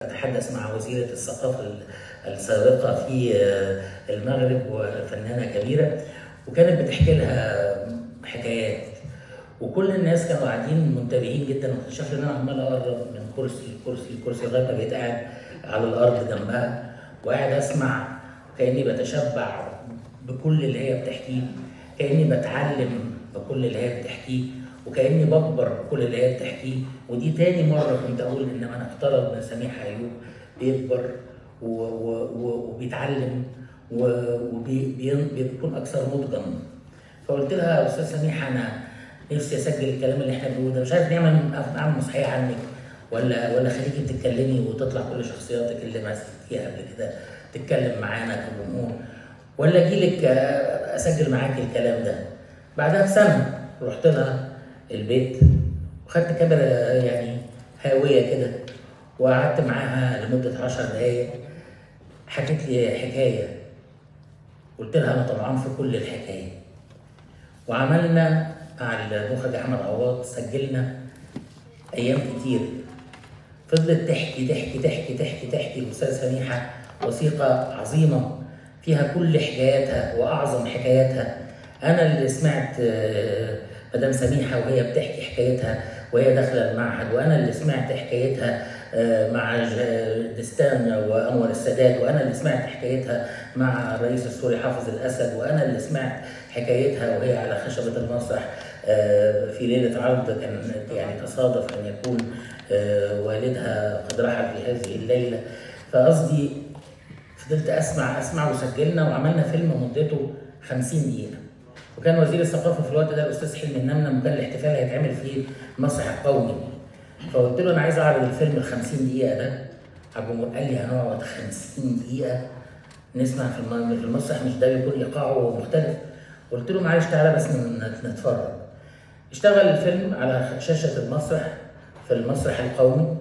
أتحدث مع وزيرة الثقافة السابقة في المغرب وفنانة كبيرة وكانت بتحكي لها حكايات وكل الناس كانوا قاعدين منتبهين جدا واكتشفت ان انا عمال اقرب من كرسي لكرسي لكرسي لغايه ما بقيت قاعد على الارض جنبها وقاعد اسمع كاني بتشبع بكل اللي هي بتحكيه كاني بتعلم بكل اللي هي بتحكيه وكاني بكبر بكل اللي هي بتحكيه ودي تاني مره كنت اقول ان انا افترض ان سميح ايوب بيكبر وبيتعلم وبيكون اكثر نضجا فقلت لها يا استاذ سميح انا نفسي اسجل الكلام اللي احنا بنقوله ده مش عارف نعمل نعمل مسرحيه عنك ولا ولا خليكي بتتكلمي وتطلع كل شخصياتك اللي مثلتيها قبل كده تتكلم معانا كجمهور ولا اجي لك اسجل معاكي الكلام ده بعدها بسنه رحت لها البيت وخدت كاميرا يعني هاويه كده وقعدت معاها لمده 10 دقايق حكت لي حكايه قلت لها انا طبعا في كل الحكايه وعملنا مع المخرج احمد عوض سجلنا ايام كتير فضلت تحكي تحكي تحكي تحكي تحكي الاستاذه سميحه وثيقه عظيمه فيها كل حكاياتها واعظم حكاياتها انا اللي سمعت مدام سميحه وهي بتحكي حكايتها وهي داخله المعهد وانا اللي سمعت حكايتها مع دستان وانور السادات وانا اللي سمعت حكايتها مع الرئيس السوري حافظ الاسد وانا اللي سمعت حكايتها وهي على خشبه المسرح في ليله عرض كان يعني تصادف ان يكون والدها قد رحل في هذه الليله فقصدي فضلت اسمع اسمع وسجلنا وعملنا فيلم مدته 50 دقيقه وكان وزير الثقافه في الوقت ده الاستاذ حلمي النمنم وكان الاحتفال هيتعمل في المسرح القومي فقلت له انا عايز اعرض الفيلم ال 50 دقيقه ده الجمهور قال لي هنقعد 50 دقيقه نسمع في في المسرح مش ده بيكون ايقاعه مختلف قلت له معلش تعالى بس نتفرج اشتغل الفيلم على شاشه المسرح في المسرح القومي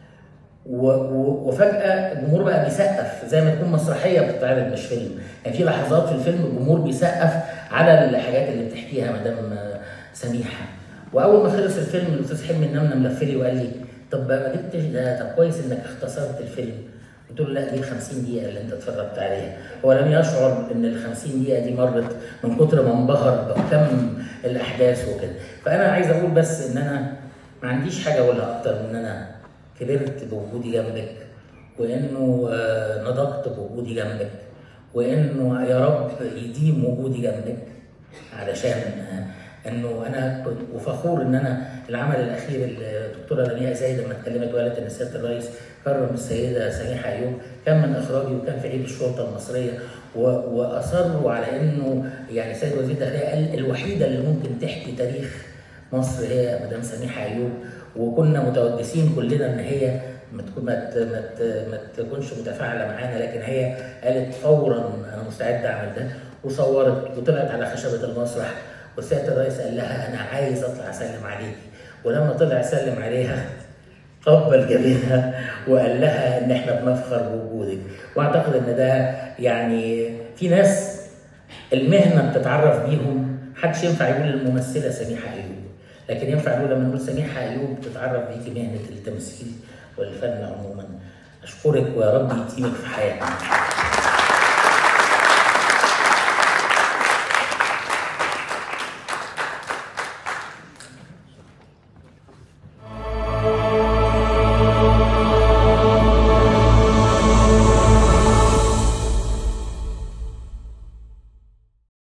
وفجاه الجمهور بقى بيسقف زي ما تكون مسرحيه بتتعرض مش فيلم يعني في لحظات في الفيلم الجمهور بيسقف على الحاجات اللي بتحكيها مدام سميحه واول ما خلص الفيلم الاستاذ حلمي النمنم لف لي وقال لي طب ما جبتش ده طب كويس انك اختصرت الفيلم قلت له لا دي ال 50 دقيقه اللي انت اتفرجت عليها هو لم يشعر ان ال 50 دقيقه دي مرت من كتر ما انبهر بكم الاحداث وكده فانا عايز اقول بس ان انا ما عنديش حاجه اقولها اكتر من ان انا كبرت بوجودي جنبك وانه نضجت بوجودي جنبك وانه يا رب يديم وجودي جنبك علشان انه انا كنت وفخور ان انا العمل الاخير الدكتوره لمياء زايد لما اتكلمت وقالت ان سياده الرئيس كرم السيده سميحه ايوب كان من اخراجي وكان في عيد الشرطه المصريه واصروا على انه يعني سيد وزير الداخليه قال الوحيده اللي ممكن تحكي تاريخ مصر هي مدام سميحه ايوب وكنا متوجسين كلنا ان هي ما تكون ما ما تكونش متفاعله معانا لكن هي قالت فورا انا مستعده اعمل ده وصورت وطلعت على خشبه المسرح وسياده الرئيس قال لها انا عايز اطلع اسلم عليكي ولما طلع سلم عليها قبل جبينها وقال لها ان احنا بنفخر بوجودك واعتقد ان ده يعني في ناس المهنه بتتعرف بيهم محدش ينفع يقول الممثله سميحه ايوب لكن ينفع نقول لما نقول سميحه ايوب تتعرف بيكي مهنه التمثيل والفن عموما اشكرك ويا رب يديمك في حياتك